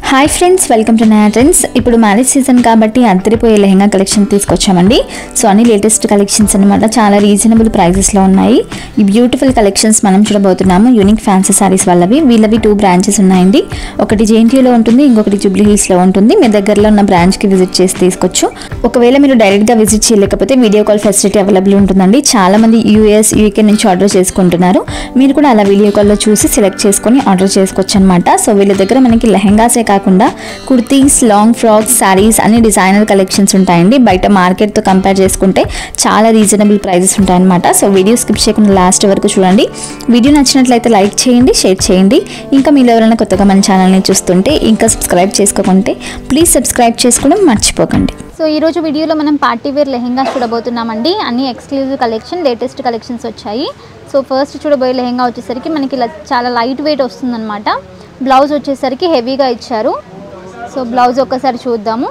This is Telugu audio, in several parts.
hi friends welcome to Naya trends ఇప్పుడు మ్యారేజ్ సీజన్ కాబట్టి అద్దరిపోయే లెహంగా కలెక్షన్ తీసుకొచ్చామండి సో అన్ని లేటెస్ట్ కలెక్షన్స్ అనమాట చాలా రీజనబుల్ ప్రైజెస్లో ఉన్నాయి ఈ బ్యూటిఫుల్ కలెక్షన్స్ మనం చూడబోతున్నాము యూనిక్ ఫ్యాన్సీ సారీస్ వాళ్ళవి వీళ్ళవి టూ బ్రాంచెస్ ఉన్నాయండి ఒకటి జేఎన్టీయూలో ఉంటుంది ఇంకొకటి జూబ్లీ హిల్స్లో ఉంటుంది మీ దగ్గరలో ఉన్న బ్రాంచ్కి విజిట్ చేసి తీసుకోవచ్చు ఒకవేళ మీరు డైరెక్ట్గా విజిట్ చేయలేకపోతే వీడియో కాల్ ఫెసిలిటీ అవైలబుల్ ఉంటుందండి చాలా మంది యూఎస్ యూకే నుంచి ఆర్డర్ చేసుకుంటున్నారు మీరు కూడా అలా వీడియో కాల్లో చూసి సెలెక్ట్ చేసుకొని ఆర్డర్ చేసుకోవచ్చు అనమాట సో వీళ్ళ దగ్గర మనకి లెహెంగాసే కాకుండా కుర్తీస్ లాంగ్ ఫ్రాక్స్ శారీస్ అన్ని డిజైనర్ కలెక్షన్స్ ఉంటాయండి బయట మార్కెట్తో కంపేర్ చేసుకుంటే చాలా రీజనబుల్ ప్రైజెస్ ఉంటాయన్నమాట సో వీడియో స్కిప్ చేయకుండా లాస్ట్ వరకు చూడండి వీడియో నచ్చినట్లయితే లైక్ చేయండి షేర్ చేయండి ఇంకా మీరు ఎవరైనా కొత్తగా మన ఛానల్ని చూస్తుంటే ఇంకా సబ్స్క్రైబ్ చేసుకోకుంటే ప్లీజ్ సబ్స్క్రైబ్ చేసుకోవడం మర్చిపోకండి సో ఈ రోజు వీడియోలో మనం పార్టీ వేర్ లెహెంగా చూడబోతున్నామండి అన్ని ఎక్స్క్లూజివ్ కలెక్షన్ లేటెస్ట్ కలెక్షన్స్ వచ్చాయి సో ఫస్ట్ చూడబోయే లెహెంగా వచ్చేసరికి మనకి ఇలా చాలా లైట్ వెయిట్ వస్తుందన్నమాట బ్లౌజ్ వచ్చేసరికి హెవీగా ఇచ్చారు సో బ్లౌజ్ ఒక్కసారి చూద్దాము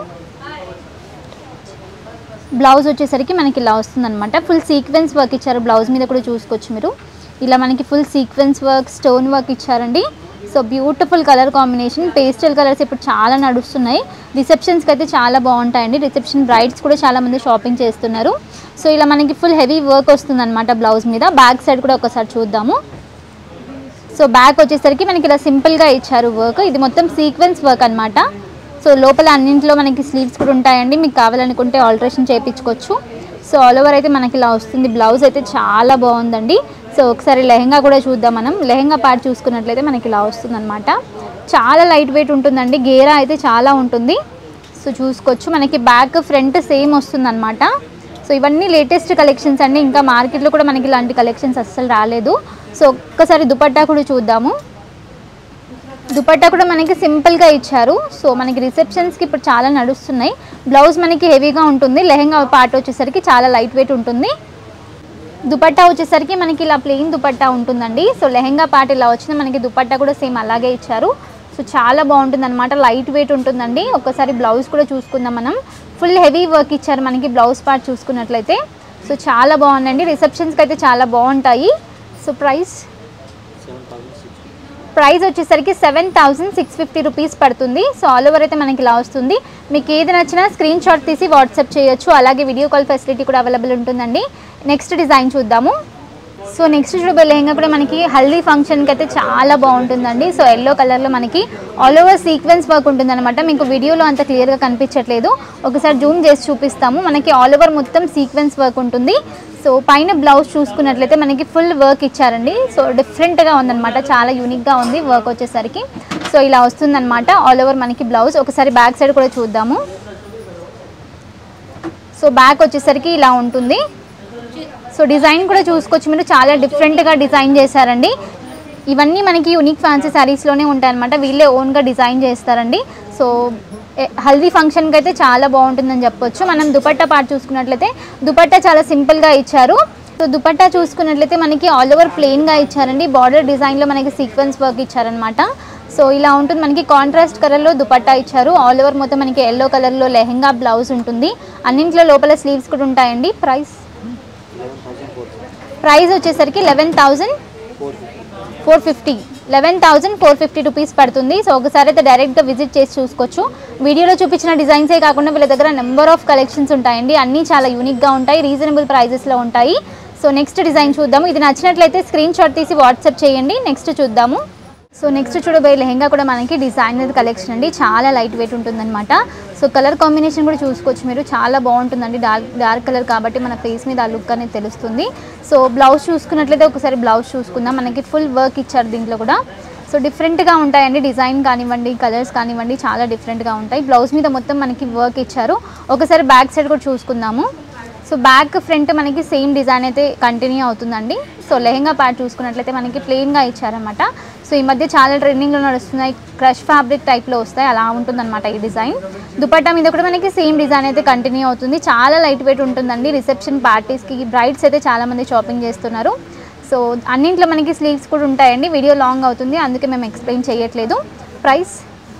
బ్లౌజ్ వచ్చేసరికి మనకి ఇలా వస్తుందన్నమాట ఫుల్ సీక్వెన్స్ వర్క్ ఇచ్చారు బ్లౌజ్ మీద కూడా చూసుకోవచ్చు మీరు ఇలా మనకి full sequence work stone work ఇచ్చారండి so beautiful colour combination pastel colours ఇప్పుడు చాలా నడుస్తున్నాయి రిసెప్షన్స్కి అయితే చాలా బాగుంటాయండి రిసెప్షన్ బ్రైడ్స్ కూడా చాలా మంది షాపింగ్ చేస్తున్నారు సో ఇలా మనకి ఫుల్ హెవీ వర్క్ వస్తుంది అనమాట బ్లౌజ్ మీద బ్యాక్ సైడ్ కూడా ఒకసారి చూద్దాము సో బ్యాక్ వచ్చేసరికి మనకి ఇలా సింపుల్గా ఇచ్చారు వర్క్ ఇది మొత్తం సీక్వెన్స్ వర్క్ అన్నమాట సో లోపల అన్నింటిలో మనకి స్లీవ్స్ కూడా ఉంటాయండి మీకు కావాలనుకుంటే ఆల్టరేషన్ చేయించుకోవచ్చు సో ఆల్ ఓవర్ అయితే మనకి ఇలా వస్తుంది బ్లౌజ్ అయితే చాలా బాగుందండి సో ఒకసారి లెహంగా కూడా చూద్దాం మనం లెహంగా పార్ట్ చూసుకున్నట్లయితే మనకి ఇలా వస్తుంది అనమాట చాలా లైట్ వెయిట్ ఉంటుందండి గేరా అయితే చాలా ఉంటుంది సో చూసుకోవచ్చు మనకి బ్యాక్ ఫ్రంట్ సేమ్ వస్తుంది సో ఇవన్నీ లేటెస్ట్ కలెక్షన్స్ అండి ఇంకా మార్కెట్లో కూడా మనకి ఇలాంటి కలెక్షన్స్ అస్సలు రాలేదు సో ఒక్కసారి దుపట్టా కూడా చూద్దాము దుపట్టా కూడా మనకి సింపుల్గా ఇచ్చారు సో మనకి రిసెప్షన్స్కి ఇప్పుడు చాలా నడుస్తున్నాయి బ్లౌజ్ మనకి హెవీగా ఉంటుంది లెహంగా పార్ట్ వచ్చేసరికి చాలా లైట్ వెయిట్ ఉంటుంది దుపట్టా వచ్చేసరికి మనకి ఇలా ప్లెయిన్ దుపట్టా ఉంటుందండి సో లెహంగా పార్ట్ ఇలా వచ్చింది మనకి దుపట్టా కూడా సేమ్ అలాగే ఇచ్చారు సో చాలా బాగుంటుంది అనమాట లైట్ వెయిట్ ఉంటుందండి ఒక్కసారి బ్లౌజ్ కూడా చూసుకుందాం మనం ఫుల్ హెవీ వర్క్ ఇచ్చారు మనకి బ్లౌజ్ పార్ట్ చూసుకున్నట్లయితే సో చాలా బాగుందండి రిసెప్షన్స్కి అయితే చాలా బాగుంటాయి సో ప్రైస్ ప్రైస్ వచ్చేసరికి seven thousand six fifty rupees పడుతుంది సో ఆల్ ఓవర్ అయితే మనకి ఇలా వస్తుంది మీకు ఏది నచ్చినా స్క్రీన్ షాట్ తీసి వాట్సాప్ చేయొచ్చు అలాగే వీడియో కాల్ ఫెసిలిటీ కూడా అవైలబుల్ ఉంటుందండి నెక్స్ట్ డిజైన్ చూద్దాము సో నెక్స్ట్ చూడబోయే లెహంగా కూడా మనకి హల్దీ ఫంక్షన్కి అయితే చాలా బాగుంటుందండి సో ఎల్లో కలర్లో మనకి ఆల్ ఓవర్ సీక్వెన్స్ వర్క్ ఉంటుందన్నమాట మీకు వీడియోలో అంత క్లియర్గా కనిపించట్లేదు ఒకసారి జూమ్ చేసి చూపిస్తాము మనకి ఆల్ ఓవర్ మొత్తం సీక్వెన్స్ వర్క్ ఉంటుంది సో పైన బ్లౌజ్ చూసుకున్నట్లయితే మనకి ఫుల్ వర్క్ ఇచ్చారండి సో డిఫరెంట్గా ఉందన్నమాట చాలా యూనిక్గా ఉంది వర్క్ వచ్చేసరికి సో ఇలా వస్తుందన్నమాట ఆల్ ఓవర్ మనకి బ్లౌజ్ ఒకసారి బ్యాక్ సైడ్ కూడా చూద్దాము సో బ్యాక్ వచ్చేసరికి ఇలా ఉంటుంది సో డిజైన్ కూడా చూసుకోవచ్చు మీరు చాలా డిఫరెంట్గా డిజైన్ చేశారండి ఇవన్నీ మనకి యూనిక్ ఫ్యాన్సీ శారీస్లోనే ఉంటాయన్నమాట వీళ్ళే ఓన్గా డిజైన్ చేస్తారండి సో ఏ- హల్దీ ఫంక్షన్కి అయితే చాలా బాగుంటుందని చెప్పొచ్చు మనం దుపట్టా పార్ట్ చూసుకున్నట్లయితే దుపట్టా చాలా సింపుల్గా ఇచ్చారు సో దుపట్టా చూసుకున్నట్లయితే మనకి ఆల్ ఓవర్ ప్లెయిన్గా ఇచ్చారండి బార్డర్ డిజైన్లో మనకి సీక్వెన్స్ వర్క్ ఇచ్చారనమాట సో ఇలా ఉంటుంది మనకి కాంట్రాస్ట్ కలర్లో దుపట్టా ఇచ్చారు ఆల్ ఓవర్ మొత్తం మనకి ఎల్లో కలర్లో లెహెంగా బ్లౌజ్ ఉంటుంది అన్నింటిలో లోపల స్లీవ్స్ కూడా ఉంటాయండి ప్రైస్ ప్రైస్ వచ్చేసరికి eleven thousand four fifty eleven thousand four fifty rupees పడుతుంది సో ఒకసారి అయితే డైరెక్ట్గా విజిట్ చేసి చూసుకోవచ్చు వీడియోలో చూపించిన డిజైన్సే కాకుండా వీళ్ళ దగ్గర నెంబర్ ఆఫ్ కలెక్షన్స్ ఉంటాయండి అన్నీ చాలా యూనిక్గా ఉంటాయి రీజనబుల్ ప్రైజెస్లో ఉంటాయి సో నెక్స్ట్ డిజైన్ చూద్దాము ఇది నచ్చినట్లయితే స్క్రీన్ షాట్ తీసి వాట్సాప్ చేయండి నెక్స్ట్ చూద్దాము సో నెక్స్ట్ చూడబోయే లెహంగా కూడా మనకి డిజైనర్ కలెక్షన్ అండి చాలా లైట్ వెయిట్ ఉంటుందన్నమాట సో కలర్ కాంబినేషన్ కూడా చూసుకోవచ్చు మీరు చాలా బాగుంటుందండి డార్క్ డార్క్ కలర్ కాబట్టి మన ఫేస్ మీద ఆ లుక్ అనేది తెలుస్తుంది సో బ్లౌజ్ చూసుకున్నట్లయితే ఒకసారి బ్లౌజ్ చూసుకుందాం మనకి ఫుల్ వర్క్ ఇచ్చారు దీంట్లో కూడా సో డిఫరెంట్గా ఉంటాయండి డిజైన్ కానివ్వండి కలర్స్ కానివ్వండి చాలా డిఫరెంట్గా ఉంటాయి బ్లౌజ్ మీద మొత్తం మనకి వర్క్ ఇచ్చారు ఒకసారి బ్యాక్ సైడ్ కూడా చూసుకుందాము సో బ్యాక్ ఫ్రంట్ మనకి సేమ్ డిజైన్ అయితే కంటిన్యూ అవుతుందండి సో లెహంగా పార్ట్ చూసుకున్నట్లయితే మనకి ప్లెయిన్గా ఇచ్చారనమాట సో ఈ మధ్య చాలా ట్రెండింగ్లో నడుస్తున్నాయి క్రష్ ఫ్యాబ్రిక్ టైప్లో వస్తాయి అలా ఉంటుందన్నమాట ఈ డిజైన్ దుపట్టా మీద కూడా మనకి సేమ్ డిజైన్ అయితే కంటిన్యూ అవుతుంది చాలా లైట్ వెయిట్ ఉంటుందండి రిసెప్షన్ పార్టీస్కి బ్రైడ్స్ అయితే చాలామంది షాపింగ్ చేస్తున్నారు సో అన్నింట్లో మనకి స్లీవ్స్ కూడా ఉంటాయండి వీడియో లాంగ్ అవుతుంది అందుకే మేము ఎక్స్ప్లెయిన్ చేయట్లేదు ప్రైస్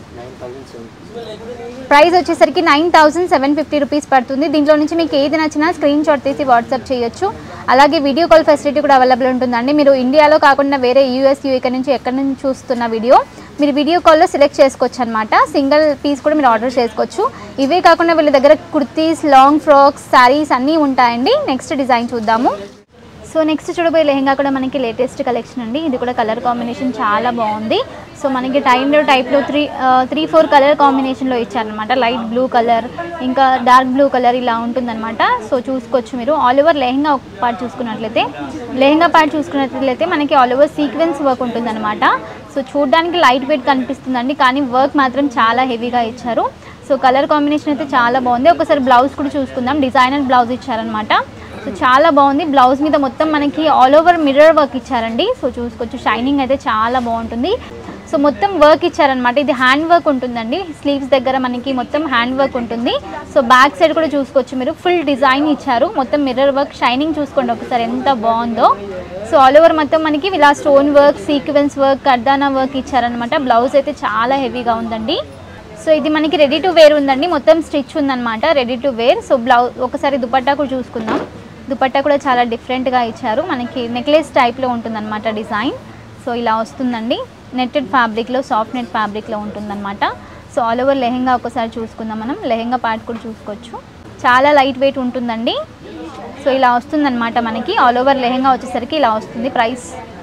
ప్రైస్ వచ్చేసరికి nine thousand seven fifty rupees పడుతుంది దీంట్లో నుంచి మీకు ఏది నచ్చినా స్క్రీన్ షాట్ తీసి వాట్సాప్ చేయొచ్చు అలాగే వీడియో కాల్ ఫెసిలిటీ కూడా అవైలబుల్ ఉంటుందండి మీరు ఇండియాలో కాకుండా వేరే యూఎస్ యూకే నుంచి ఎక్కడి నుంచి చూస్తున్న వీడియో మీరు వీడియో కాల్లో సెలెక్ట్ చేసుకోవచ్చు అనమాట సింగిల్ పీస్ కూడా మీరు ఆర్డర్ చేసుకోవచ్చు ఇవే కాకుండా వీళ్ళ దగ్గర కుర్తీస్ లాంగ్ ఫ్రాక్స్ శారీస్ అన్నీ ఉంటాయండి నెక్స్ట్ డిజైన్ చూద్దాము సో నెక్స్ట్ చూడబోయే లెహంగా కూడా మనకి లేటెస్ట్ కలెక్షన్ అండి ఇది కూడా కలర్ కాంబినేషన్ చాలా బాగుంది సో మనకి టైంలో టైప్లో త్రీ త్రీ ఫోర్ కలర్ కాంబినేషన్లో ఇచ్చారనమాట లైట్ బ్లూ కలర్ ఇంకా డార్క్ బ్లూ కలర్ ఇలా ఉంటుందన్నమాట సో చూసుకోవచ్చు మీరు ఆల్ ఓవర్ లెహంగా ఒక పార్ట్ చూసుకున్నట్లయితే లెహంగా పార్ట్ చూసుకున్నట్లయితే మనకి ఆల్ ఓవర్ సీక్వెన్స్ వర్క్ ఉంటుందన్నమాట సో చూడడానికి లైట్ వెయిట్ కనిపిస్తుందండి కానీ వర్క్ మాత్రం చాలా హెవీగా ఇచ్చారు సో కలర్ కాంబినేషన్ అయితే చాలా బాగుంది ఒకసారి బ్లౌజ్ కూడా చూసుకుందాం డిజైనర్ బ్లౌజ్ ఇచ్చారనమాట సో చాలా బాగుంది బ్లౌజ్ మీద మొత్తం మనకి ఆల్ ఓవర్ మిర్రర్ వర్క్ ఇచ్చారండి సో చూసుకోవచ్చు షైనింగ్ అయితే చాలా బాగుంటుంది సో మొత్తం వర్క్ ఇచ్చారనమాట ఇది హ్యాండ్ వర్క్ ఉంటుందండి స్లీవ్స్ దగ్గర మనకి మొత్తం హ్యాండ్ వర్క్ ఉంటుంది సో బ్యాక్ సైడ్ కూడా చూసుకోవచ్చు మీరు ఫుల్ డిజైన్ ఇచ్చారు మొత్తం మిర్రర్ వర్క్ షైనింగ్ చూసుకోండి ఒకసారి ఎంత బాగుందో సో ఆల్ ఓవర్ మొత్తం మనకి ఇలా స్టోన్ వర్క్ సీక్వెన్స్ వర్క్ కర్దానా వర్క్ ఇచ్చారనమాట బ్లౌజ్ అయితే చాలా హెవీగా ఉందండి సో ఇది మనకి రెడీ టు వేర్ ఉందండి మొత్తం స్టిచ్ ఉందన్నమాట ready to wear so blouse ఒకసారి దుపట్టా కూడా చూసుకుందాం దుపట్టా కూడా చాలా డిఫరెంట్గా ఇచ్చారు మనకి నెక్లెస్ టైప్లో ఉంటుందన్నమాట డిజైన్ సో ఇలా వస్తుందండి నెట్టెడ్ ఫ్యాబ్రిక్లో సాఫ్ట్ నెట్ ఫ్యాబ్రిక్లో ఉంటుందన్నమాట సో ఆల్ ఓవర్ లెహెంగా ఒకసారి చూసుకుందాం మనం లెహెంగా పార్ట్ కూడా చూసుకోవచ్చు చాలా లైట్ వెయిట్ ఉంటుందండి సో ఇలా వస్తుందన్నమాట మనకి ఆల్ ఓవర్ లెహెంగా వచ్చేసరికి ఇలా వస్తుంది ప్రైస్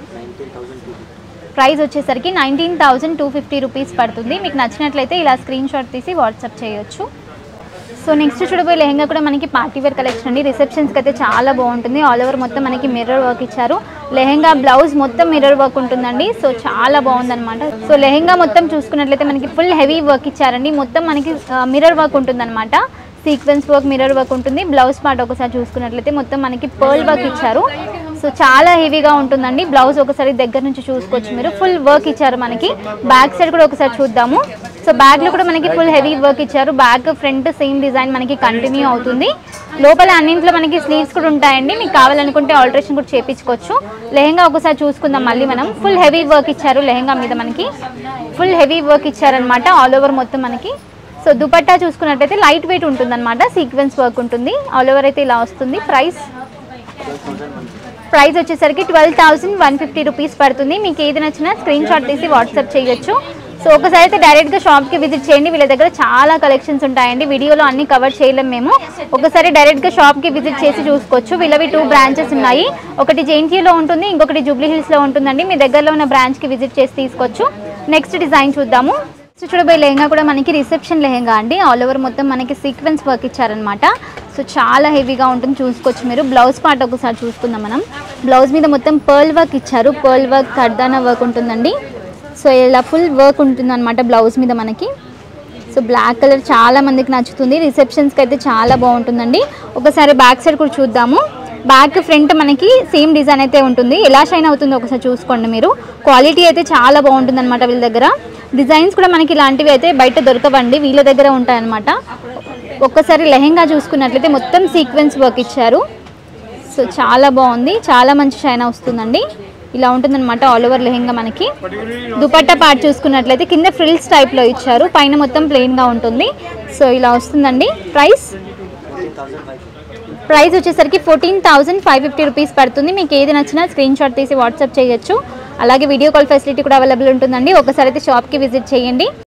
ప్రైస్ వచ్చేసరికి nineteen thousand two fifty rupees పడుతుంది మీకు నచ్చినట్లయితే ఇలా స్క్రీన్ షాట్ తీసి వాట్సాప్ చేయొచ్చు సో నెక్స్ట్ చూడబోయే లెహంగా కూడా మనకి పార్టీ వేర్ కలెక్షన్ అండి రిసెప్షన్స్కి అయితే చాలా బాగుంటుంది ఆల్ ఓవర్ మొత్తం మనకి మిర్రర్ వర్క్ ఇచ్చారు లెహంగా బ్లౌజ్ మొత్తం మిర్రర్ వర్క్ ఉంటుందండి సో చాలా బాగుందన్నమాట సో లెహంగా మొత్తం చూసుకున్నట్లయితే మనకి ఫుల్ హెవీ వర్క్ ఇచ్చారండి మొత్తం మనకి మిర్రర్ వర్క్ ఉంటుందన్నమాట సీక్వెన్స్ వర్క్ మిర్రర్ వర్క్ ఉంటుంది బ్లౌజ్ పార్ట్ ఒకసారి చూసుకున్నట్లయితే మొత్తం మనకి పర్ల్ వర్క్ ఇచ్చారు సో చాలా హెవీగా ఉంటుందండి బ్లౌజ్ ఒకసారి దగ్గర నుంచి చూసుకోవచ్చు మీరు ఫుల్ వర్క్ ఇచ్చారు మనకి బ్యాక్ సైడ్ కూడా ఒకసారి చూద్దాము సో బ్యాక్ లో కూడా మనకి ఫుల్ హెవీ వర్క్ ఇచ్చారు బ్యాక్ ఫ్రంట్ సేమ్ డిజైన్ మనకి కంటిన్యూ అవుతుంది లోపల అన్నింట్లో మనకి స్లీవ్స్ కూడా ఉంటాయండి మీకు కావాలనుకుంటే ఆల్టరేషన్ కూడా చేపించుకోవచ్చు లెహంగా ఒకసారి చూసుకుందాం మళ్ళీ మనం ఫుల్ హెవీ వర్క్ ఇచ్చారు లెహంగా మీద మనకి ఫుల్ హెవీ వర్క్ ఇచ్చారనమాట ఆల్ ఓవర్ మొత్తం మనకి సో దుపట్టా చూసుకున్నట్టయితే లైట్ వెయిట్ ఉంటుందన్నమాట సీక్వెన్స్ వర్క్ ఉంటుంది ఆల్ ఓవర్ అయితే ఇలా వస్తుంది ప్రైస్ ప్రైస్ వచ్చేసరికి twelve thousand one fifty rupees పడుతుంది మీకు ఏది నచ్చినా స్క్రీన్ షాట్ తీసి వాట్సాప్ చేయొచ్చు సో ఒకసారి అయితే డైరెక్ట్గా షాప్కి విజిట్ చేయండి వీళ్ళ దగ్గర చాలా కలెక్షన్స్ ఉంటాయండి వీడియోలో అన్ని కవర్ చేయలేం మేము ఒకసారి డైరెక్ట్గా షాప్కి విజిట్ చేసి చూసుకోవచ్చు వీళ్ళవి టూ బ్రాంచెస్ ఉన్నాయి ఒకటి జేఎన్టీయూలో ఉంటుంది ఇంకొకటి జూబ్లీ హిల్స్లో ఉంటుందండి మీ దగ్గరలో ఉన్న బ్రాంచ్కి విజిట్ చేసి తీసుకోవచ్చు నెక్స్ట్ డిజైన్ చూద్దాము సో చూడబోయే లెహంగా కూడా మనకి రిసెప్షన్ లెహంగా అండి ఆల్ ఓవర్ మొత్తం మనకి సీక్వెన్స్ వర్క్ ఇచ్చారనమాట సో చాలా హెవీగా ఉంటుంది చూసుకోవచ్చు మీరు బ్లౌజ్ పార్ట్ ఒకసారి చూసుకుందాం మనం బ్లౌజ్ మీద మొత్తం పర్ల్ వర్క్ ఇచ్చారు పర్ల్ వర్క్ కర్దానా వర్క్ ఉంటుందండి సో ఇలా ఫుల్ వర్క్ ఉంటుందన్నమాట బ్లౌజ్ మీద మనకి సో బ్లాక్ కలర్ చాలా మందికి నచ్చుతుంది రిసెప్షన్స్కి అయితే చాలా బాగుంటుందండి ఒకసారి బ్యాక్ సైడ్ కూడా చూద్దాము బ్యాక్ ఫ్రంట్ మనకి సేమ్ డిజైన్ అయితే ఉంటుంది ఎలా షైన్ అవుతుందో ఒకసారి చూసుకోండి మీరు క్వాలిటీ అయితే చాలా బాగుంటుంది అనమాట వీళ్ళ దగ్గర డిజైన్స్ కూడా మనకి ఇలాంటివి అయితే బయట దొరకవండి వీళ్ళ దగ్గర ఉంటాయన్నమాట ఒక్కసారి లెహెంగా చూసుకున్నట్లయితే మొత్తం సీక్వెన్స్ వర్క్ ఇచ్చారు సో చాలా బాగుంది చాలా మంచి షైన్ వస్తుందండి ఇలా ఉంటుందన్నమాట ఆల్ ఓవర్ లెహెంగా మనకి దుపట్టా పార్ట్ చూసుకున్నట్లయితే కింద ఫ్రిల్స్ టైప్లో ఇచ్చారు పైన మొత్తం ప్లెయిన్గా ఉంటుంది సో ఇలా వస్తుందండి ప్రైస్ ప్రైస్ వచ్చేసరికి fourteen thousand five fifty rupees పడుతుంది మీకు ఏది నచ్చినా స్క్రీన్ షాట్ తీసి వాట్సాప్ చేయొచ్చు అలాగే వీడియో కాల్ ఫెసిలిటీ కూడా అవైలబుల్ ఉంటుందండి ఒకసారి అయితే షాప్కి విజిట్ చేయండి